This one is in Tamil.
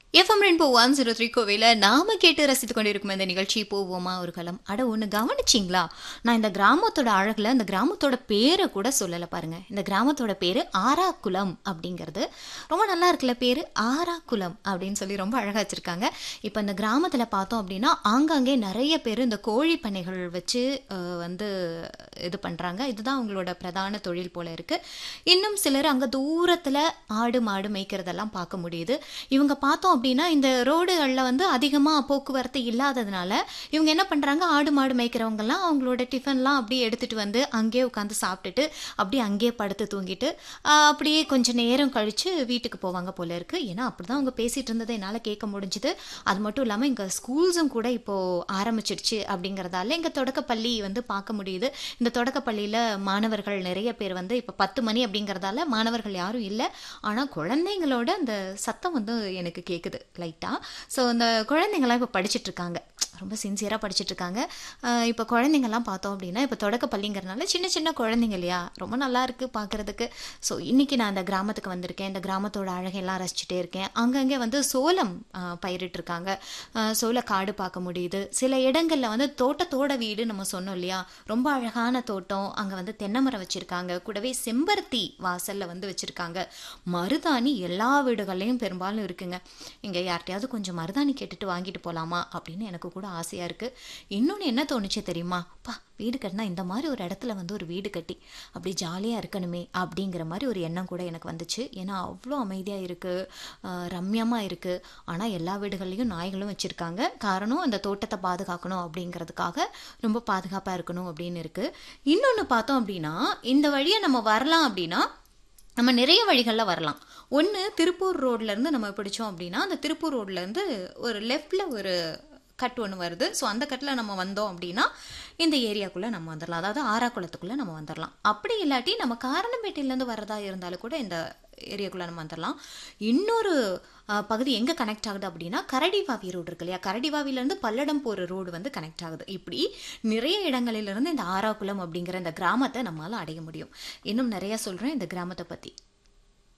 FM rainbow one zero three கோவையில் நாம கேட்டு ரசித்து கொண்டிருக்கும் இந்த நிகழ்ச்சி போவோமா ஒரு களம் அட ஒன்று கவனிச்சிங்களா நான் இந்த கிராமத்தோட அழகில் இந்த கிராமத்தோட பேரை கூட சொல்லலை பாருங்க இந்த கிராமத்தோட பேர் ஆராக்குளம் அப்படிங்கிறது ரொம்ப நல்லா இருக்குல்ல பேர் ஆராக்குளம் அப்படின்னு சொல்லி ரொம்ப அழகாக வச்சுருக்காங்க இப்போ இந்த கிராமத்தில் பார்த்தோம் அப்படின்னா ஆங்காங்கே நிறைய பேர் இந்த கோழி பண்ணைகள் வச்சு அஹ், வந்து இது பண்ணுறாங்க இதுதான் அவங்களோட பிரதான தொழில் போல இருக்குது இன்னும் சிலர் அங்கே தூரத்தில் ஆடு மாடு மேய்க்கிறதெல்லாம் பார்க்க முடியுது இவங்க பார்த்தோம் அப்படின்னா இந்த ரோடுகளில் வந்து அதிகமாக போக்குவரத்து இல்லாததுனால இவங்க என்ன பண்ணுறாங்க ஆடு மாடு மேய்க்கிறவங்கெல்லாம் அவங்களோட டிஃபன்லாம் அப்படியே எடுத்துகிட்டு வந்து அங்கேயே உட்காந்து சாப்பிட்டுட்டு அப்படியே அங்கேயே படுத்து தூங்கிட்டு ஆஹ், அப்படியே கொஞ்சம் நேரம் கழித்து வீட்டுக்கு போவாங்க போல இருக்குது ஏன்னா அப்படி தான் அவங்க பேசிகிட்டு இருந்ததை என்னால் கேட்க முடிஞ்சுது அது மட்டும் இல்லாமல் இங்கே ஸ்கூல்ஸும் கூட இப்போது ஆரம்பிச்சிடுச்சு அப்படிங்கிறதால இங்கே தொடக்கப்பள்ளி வந்து பார்க்க முடியுது இந்த தொடக்கப்பள்ளியில் மாணவர்கள் நிறைய பேர் வந்து இப்போ பத்து மணி அப்படிங்கிறதால மாணவர்கள் யாரும் இல்லை ஆனால் குழந்தைங்களோட அந்த சத்தம் வந்து எனக்கு கேட்குது லைட்டாக ஸோ அந்த குழந்தைங்களாம் இப்போ படிச்சுட்டு இருக்காங்க ரொம்ப சின்சியராக படிச்சுட்டு இருக்காங்க ஆஹ் இப்போ குழந்தைங்கள்லாம் பார்த்தோம் அப்படின்னா இப்போ தொடக்க பள்ளிங்கிறனால சின்ன சின்ன குழந்தைங்க இல்லையா ரொம்ப நல்லா இருக்குது பார்க்குறதுக்கு ஸோ இன்றைக்கி நான் இந்த கிராமத்துக்கு வந்திருக்கேன் இந்த கிராமத்தோட அழகெல்லாம் ரசிச்சுட்டே இருக்கேன் அங்கங்கே வந்து சோளம் ஆஹ் பயிரிட்டிருக்காங்க ஆஹ் சோள காடு பார்க்க முடியுது சில இடங்களில் வந்து தோட்டத்தோட வீடு நம்ம சொன்னோம் இல்லையா ரொம்ப அழகான தோட்டம் அங்கே வந்து தென்னை மரம் வச்சுருக்காங்க கூடவே செம்பருத்தி வாசலில் வந்து வச்சுருக்காங்க மருதாணி எல்லா வீடுகள்லையும் பெரும்பாலும் இருக்குங்க இங்கே யார்கிட்டயாவது கொஞ்சம் மருதாணி கேட்டுட்டு வாங்கிட்டு போகலாமா அப்படின்னு எனக்கு கூட ஆசையாக இருக்குது இன்னொன்று என்ன தோணுச்சு தெரியுமா பா வீடு கட்டினா இந்த மாதிரி ஒரு இடத்துல வந்து ஒரு வீடு கட்டி அப்படி ஜாலியாக இருக்கணுமே அப்படிங்கிற மாதிரி ஒரு எண்ணம் கூட எனக்கு வந்துச்சு ஏன்னா அவ்வளோ அமைதியாக இருக்குது ரம்யமாக இருக்குது ஆனால் எல்லா வீடுகள்லையும் நாய்களும் வச்சுருக்காங்க காரணம் அந்த தோட்டத்தை பாதுகாக்கணும் அப்படிங்கிறதுக்காக ரொம்ப பாதுகாப்பாக இருக்கணும் அப்படின்னு இருக்குது இன்னொன்று பார்த்தோம் அப்படின்னா இந்த வழியை நம்ம வரலாம் அப்படின்னா நம்ம நிறைய வழிகளில் வரலாம் ஒன்று திருப்பூர் ரோட்லேருந்து நம்ம பிடிச்சோம் அப்படின்னா அந்த திருப்பூர் ரோட்லேருந்து ஒரு லெஃப்டில் ஒரு கட் ஒன்று வருது ஸோ அந்த கட்டில் நம்ம வந்தோம் அப்படின்னா இந்த ஏரியாக்குள்ளே நம்ம வந்துடலாம் அதாவது ஆறாக்குளத்துக்குள்ளே நம்ம வந்துடலாம் அப்படி இல்லாட்டி நம்ம காரணம்பேட்டையிலேருந்து வரதா இருந்தாலும் கூட இந்த ஏரியாக்குள்ளே நம்ம வந்துடலாம் இன்னொரு அஹ், பகுதி எங்கே கனெக்ட் ஆகுது அப்படின்னா கரடிவாவி ரோடு இருக்கு இல்லையா கரடிவாவிலேருந்து பல்லடம் போகிற ரோடு வந்து கனெக்ட் ஆகுது இப்படி நிறைய இடங்களிலிருந்து இந்த ஆறாக்குளம் அப்படிங்கிற இந்த கிராமத்தை நம்மளால் அடைய முடியும் இன்னும் நிறைய சொல்கிறேன் இந்த கிராமத்தை பற்றி